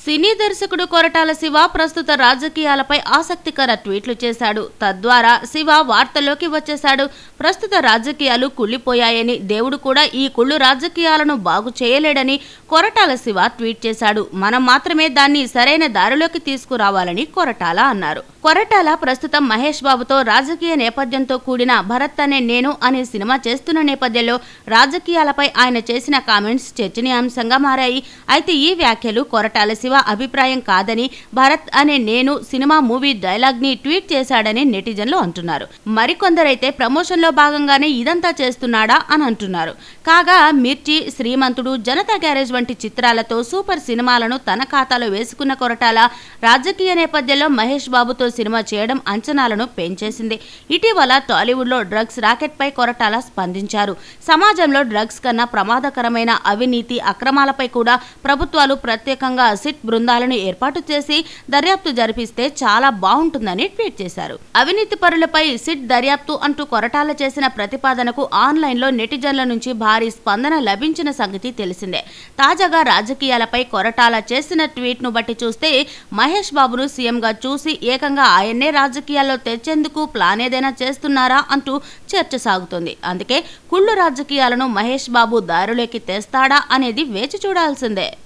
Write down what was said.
సినీ దర్శకుడు కొరటాల శివ ప్రస్తుత రాజకీయాలపై ఆసక్తికర ట్వీట్లు చేశాడు తద్వారా శివ వార్తల్లోకి వచ్చేశాడు ప్రస్తుత రాజకీయాలు కుళ్ళిపోయాయని దేవుడు కూడా ఈ కుళ్ళు రాజకీయాలను బాగు చేయలేడని కొరటాల శివ ట్వీట్ చేశాడు మనం మాత్రమే దాన్ని సరైన దారిలోకి తీసుకురావాలని కొరటాల అన్నారు కొరటాల ప్రస్తుతం మహేష్ బాబుతో రాజకీయ నేపథ్యంతో కూడిన భరత్ అనే నేను అనే సినిమా చేస్తున్న నేపథ్యంలో రాజకీయాలపై ఆయన చేసిన కామెంట్స్ చర్చనీయాంశంగా మారాయి అయితే ఈ వ్యాఖ్యలు కొరటాల శివ అభిప్రాయం కాదని Bharat Ane Nenu cinema movie dialogue ని ట్వీట్ చేశాడని నెటిజన్లు అంటున్నారు మరికొందరైతే ప్రమోషన్ లో భాగంగానే ఇదంతా చేస్తున్నాడా అని అంటున్నారు కాగా మిర్చి శ్రీమంతుడు జనతా గ్యారేజ్ వంటి చిత్రాలతో సూపర్ సినిమాలను తన ఖాతాలో వేసుకున్న కొరటాల రాజకీయ నేపథ్యంలో మహేష్ బాబుతో సినిమా చేయడం అంచనాలను పెంచేసింది ఇటీవల టాలీవుడ్ లో డ్రగ్స్ రాకెట్ పై కొరటాల స్పందించారు సమాజంలో డ్రగ్స్ కన్నా ప్రమాదకరమైన అవినీతి అక్రమాలపై కూడా ప్రభుత్వాలు ప్రత్యేకంగా సిట్ బృందాలను ఏర్పాటు చేసి దర్యాప్తు జరిపిస్తే చాలా బాగుంటుందని ట్వీట్ చేశారు అవినీతి పరులపై సిట్ దర్యాప్తు అంటూ కొరటాల చేసిన ప్రతిపాదనకు ఆన్లైన్ లో నెటిజన్ల నుంచి భారీ స్పందన లభించిన సంగతి తెలిసిందే తాజాగా రాజకీయాలపై కొరటాల చేసిన ట్వీట్ ను బట్టి చూస్తే మహేష్ బాబును సీఎంగా చూసి ఏకంగా ఆయన్నే రాజకీయాల్లో తెచ్చేందుకు ప్లాన్ ఏదైనా చేస్తున్నారా అంటూ చర్చ సాగుతోంది అందుకే కుళ్ళు రాజకీయాలను మహేష్ బాబు దారిలోకి తెస్తాడా అనేది వేచి చూడాల్సిందే